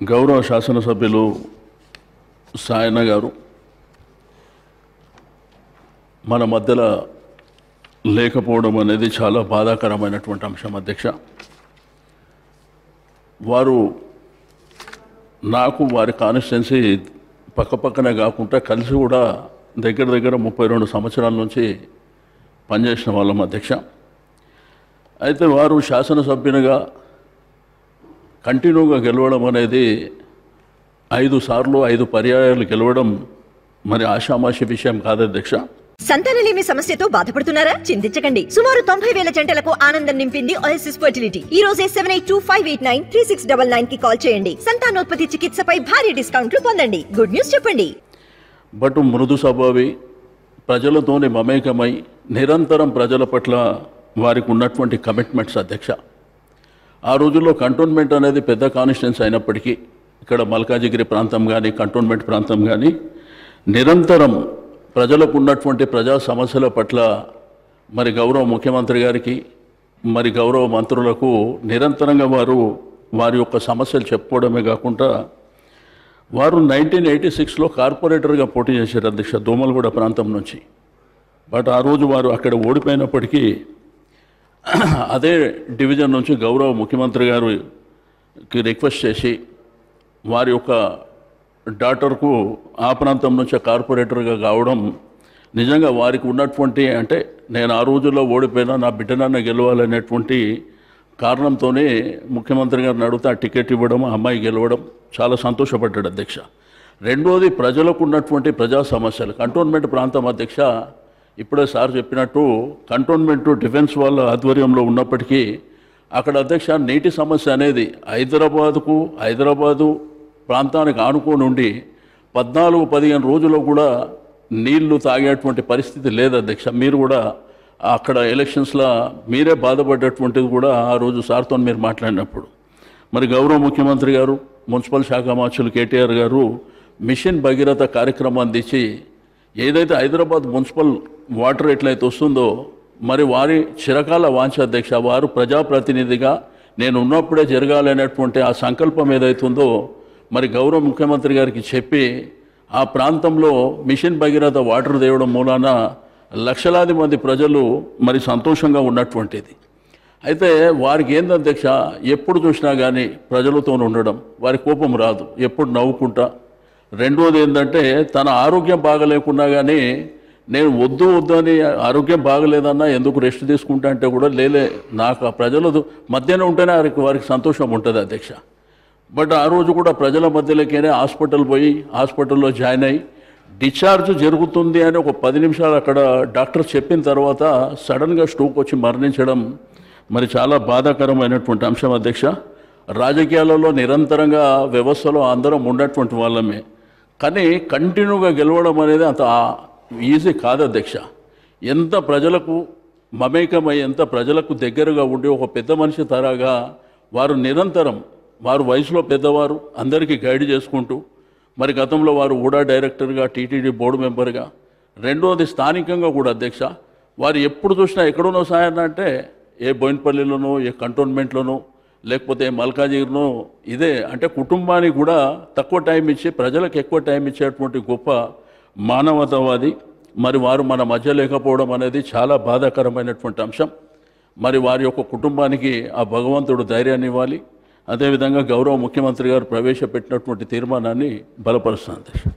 గౌరవ శాసనసభ్యులు సాయన్న గారు మన మధ్యలో లేకపోవడం అనేది చాలా బాధాకరమైనటువంటి అంశం అధ్యక్ష వారు నాకు వారి కాన్స్టిట్యున్సీ పక్కపక్కనే కాకుండా కలిసి కూడా దగ్గర దగ్గర ముప్పై రెండు సంవత్సరాల నుంచి పనిచేసిన వాళ్ళం అధ్యక్ష అయితే వారు శాసనసభ్యునిగా కంటిన్యూగా గెలవడం అనేది ఐదు సార్లు ఐదు పర్యాయాలు గెలవడం మరి ఆషామాషి విషయం కాదు అధ్యక్ష సంతానలేమి సమస్యతో బాధపడుతున్నారా చింతించకండి సుమారు తొంభై వేల జంటలకు ఆనందం నింపింది ఓఎస్ఎస్ ఫర్టిలిటీ ఈ రోజే seven eight two five eight nine three six double nine కి కాల్ చేయండి సంతానోత్పత్తి చికిత్సపై భారీ డిస్కౌంట్లు పొందండి గుడ్ న్యూస్ చెప్పండి బట్ మృదు స్వభావి ప్రజలతోని మమేకమై నిరంతరం ప్రజల పట్ల వారికి ఉన్నటువంటి కమిట్మెంట్స్ అధ్యక్ష ఆ రోజుల్లో కంటోన్మెంట్ అనేది పెద్ద కాన్స్టిట్యున్సీ అయినప్పటికీ ఇక్కడ మల్కాజిగిరి ప్రాంతం కానీ కంటోన్మెంట్ ప్రాంతం కానీ నిరంతరం ప్రజలకు ఉన్నటువంటి ప్రజా సమస్యల పట్ల మరి గౌరవ ముఖ్యమంత్రి గారికి మరి గౌరవ మంత్రులకు నిరంతరంగా వారు వారి యొక్క సమస్యలు చెప్పుకోవడమే కాకుండా వారు నైన్టీన్ ఎయిటీ సిక్స్లో కార్పొరేటర్గా పోటీ చేశారు అధ్యక్ష దోమలగూడ ప్రాంతం నుంచి బట్ ఆ రోజు వారు అక్కడ ఓడిపోయినప్పటికీ అదే డివిజన్ నుంచి గౌరవ ముఖ్యమంత్రి గారికి రిక్వెస్ట్ చేసి వారి యొక్క డాటర్కు ఆ ప్రాంతం నుంచి కార్పొరేటర్గా కావడం నిజంగా వారికి ఉన్నటువంటి అంటే నేను ఆ రోజుల్లో ఓడిపోయినా నా బిడ్డనన్న గెలవాలనేటువంటి కారణంతోనే ముఖ్యమంత్రి గారిని అడిగితే ఆ టికెట్ ఇవ్వడం ఆ అమ్మాయి గెలవడం చాలా సంతోషపడ్డాడు అధ్యక్ష రెండోది ప్రజలకు ఉన్నటువంటి ప్రజా సమస్యలు కంటోన్మెంట్ ప్రాంతం అధ్యక్ష ఇప్పుడే సార్ చెప్పినట్టు కంటోన్మెంట్ డిఫెన్స్ వాళ్ళ ఆధ్వర్యంలో ఉన్నప్పటికీ అక్కడ అధ్యక్ష నీటి సమస్య అనేది హైదరాబాదుకు హైదరాబాదు ప్రాంతానికి ఆనుకొని ఉండి పద్నాలుగు పదిహేను రోజుల్లో కూడా నీళ్లు తాగేటువంటి పరిస్థితి లేదు అధ్యక్ష మీరు కూడా అక్కడ ఎలక్షన్స్లో మీరే బాధపడ్డటువంటిది కూడా ఆ రోజు సార్తో మీరు మాట్లాడినప్పుడు మరి గౌరవ ముఖ్యమంత్రి గారు మున్సిపల్ శాఖ మార్చులు కేటీఆర్ గారు మిషన్ భగీరథ కార్యక్రమాన్ని తెచ్చి ఏదైతే హైదరాబాద్ మున్సిపల్ వాటర్ ఎట్లయితే వస్తుందో మరి వారి చిరకాల వాంఛ అధ్యక్ష వారు ప్రజాప్రతినిధిగా నేను ఉన్నప్పుడే జరగాలనేటువంటి ఆ సంకల్పం ఏదైతుందో మరి గౌరవ ముఖ్యమంత్రి గారికి చెప్పి ఆ ప్రాంతంలో మిషన్ భగీరథ వాటర్ తేవడం మూలాన లక్షలాది మంది ప్రజలు మరి సంతోషంగా ఉన్నటువంటిది అయితే వారికి ఏంది అధ్యక్ష ఎప్పుడు చూసినా కానీ ప్రజలతో ఉండడం వారి కోపం రాదు ఎప్పుడు నవ్వుకుంటా రెండోది ఏంటంటే తన ఆరోగ్యం బాగలేకున్నా కానీ నేను వద్దు వద్దు అని ఆరోగ్యం బాగలేదన్నా ఎందుకు రెస్ట్ తీసుకుంటా అంటే కూడా లేలే నాకు ఆ ప్రజల మధ్యన ఉంటేనే వారికి వారికి సంతోషం ఉంటుంది అధ్యక్ష బట్ ఆ రోజు కూడా ప్రజల మధ్యలోకేనే హాస్పిటల్ పోయి హాస్పిటల్లో జాయిన్ అయ్యి డిశ్చార్జ్ జరుగుతుంది అని ఒక పది నిమిషాలు అక్కడ డాక్టర్ చెప్పిన తర్వాత సడన్గా స్ట్రోక్ వచ్చి మరణించడం మరి చాలా బాధాకరమైనటువంటి అంశం అధ్యక్ష రాజకీయాలలో నిరంతరంగా వ్యవస్థలో అందరం ఉన్నటువంటి వాళ్ళమే కానీ కంటిన్యూగా గెలవడం అనేది అంత ఈజీ కాదు అధ్యక్ష ఎంత ప్రజలకు మమేకమై ఎంత ప్రజలకు దగ్గరగా ఉండి ఒక పెద్ద మనిషి తరాగా వారు నిరంతరం వారు వయసులో పెద్దవారు అందరికీ గైడ్ చేసుకుంటూ మరి గతంలో వారు ఊడా డైరెక్టర్గా టీటీడీ బోర్డు మెంబర్గా రెండోది స్థానికంగా కూడా అధ్యక్ష వారు ఎప్పుడు చూసినా ఎక్కడున్నో సాయన్న అంటే ఏ బోయినపల్లిలోనో ఏ కంటోన్మెంట్లోనో లేకపోతే మల్కాజిగిరినో ఇదే అంటే కుటుంబానికి కూడా తక్కువ టైం ఇచ్చి ప్రజలకు ఎక్కువ టైం ఇచ్చేటువంటి గొప్ప మానవతావాది మరి వారు మన మధ్య లేకపోవడం అనేది చాలా బాధాకరమైనటువంటి అంశం మరి వారి యొక్క కుటుంబానికి ఆ భగవంతుడు ధైర్యాన్ని ఇవ్వాలి అదేవిధంగా గౌరవ ముఖ్యమంత్రి గారు ప్రవేశపెట్టినటువంటి తీర్మానాన్ని బలపరుస్తాను